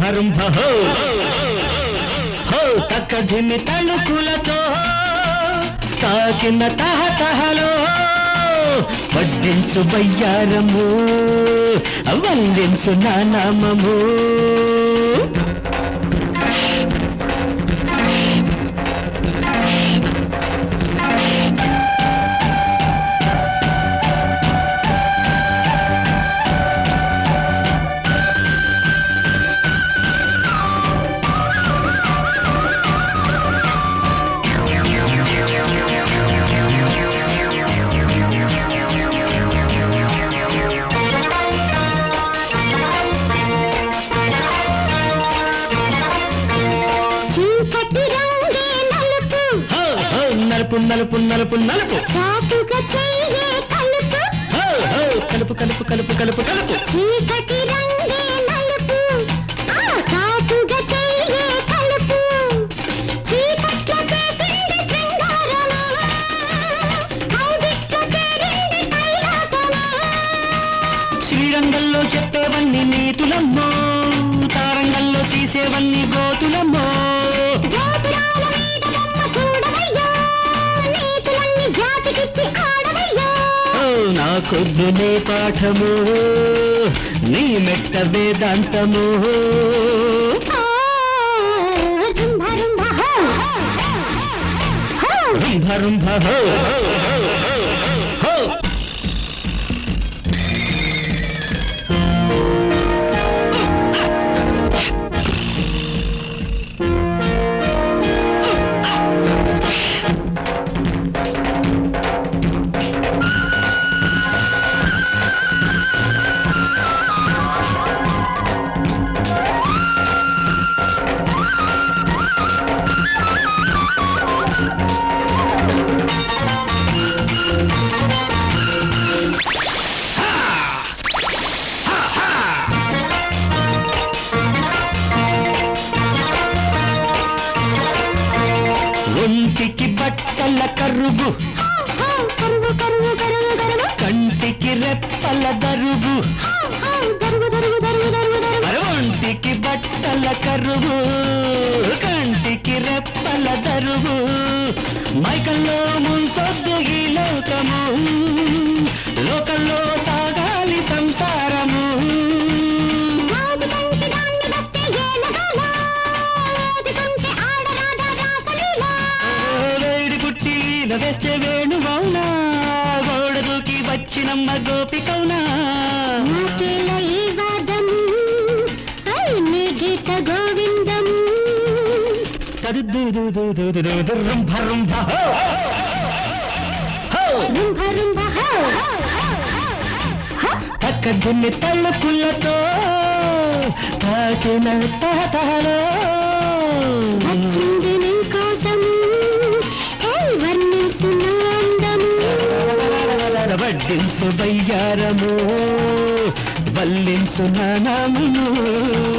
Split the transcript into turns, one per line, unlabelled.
రుంభ హో హో తక్కదిమి తళుకులతో తాకిన తహతహలో వడ్డించు బయ్యారము వందించు నా నామము
చీకటి రంగే నలుపు
హో హో నలుపు నలుపు నలుపు నలుపు
చాటుగా చెయ్యే కలుపు
హో హో కలుపు కలుపు కలుపు కలుపు కలుపు
చీకటి రంగే నలుపు ఆ చాటుగా చెయ్యే కలుపు చీకట్లో చేసింది శృంగారము కౌగిట్లో చేరింది కైలాసము
శ్రీరంగంలో చెప్పేవన్నీ నీతులమ్మో తారంగంలో తీసేవన్నీ గోతులమ్మో
జ్యోతిరాల మీద బొమ్మ చూడవయ్యా నీతులన్నీ జాతికిచ్చి ఆడవయ్యా
ఓ నా కొద్దు నీ పాఠము నీ మెట్ట వేదాంతము
ఆ, రుంభ రుంభ హో. హో.
రుంభ రుంభ హో హో ఒంటికి బట్టల కరుగు
హో, హో. కరువు కరువు కరువు కరువు
కంటికి రెప్పల దరుగు
హో, హో. దరువు దరువు దరువు దరువు దరువు
అరే ఒంటికి బట్టల కరుగు కంటికి రెప్పల దరుగు మైకల్లో ముంచొద్దు ఈ లోకము లోకంలో సాగాలి సంసారము
మోగి కంటి దాన్ని బట్టి ఏలగాల ఏది కొంటే ఆడరాదా రాసలీలా
వేడి కుట్టి వేస్తే వేణువౌనా గోడ దూకి వచ్చినమ్మ గోపికౌనా
నాకేల ఈ వాదం ఐ నీ గీత గోవిందం
రుంభ రుంభ హో! హో!
రుంభ రుంభ హో. హో.
తక్కదిన్ని తళ్ళుకులతో తాకిన తాతలో
వచ్చింది నీ కోసం ఏయ్ వర్ణించు నా అందం
వడ్డించు బయ్యారము వల్లించు నామము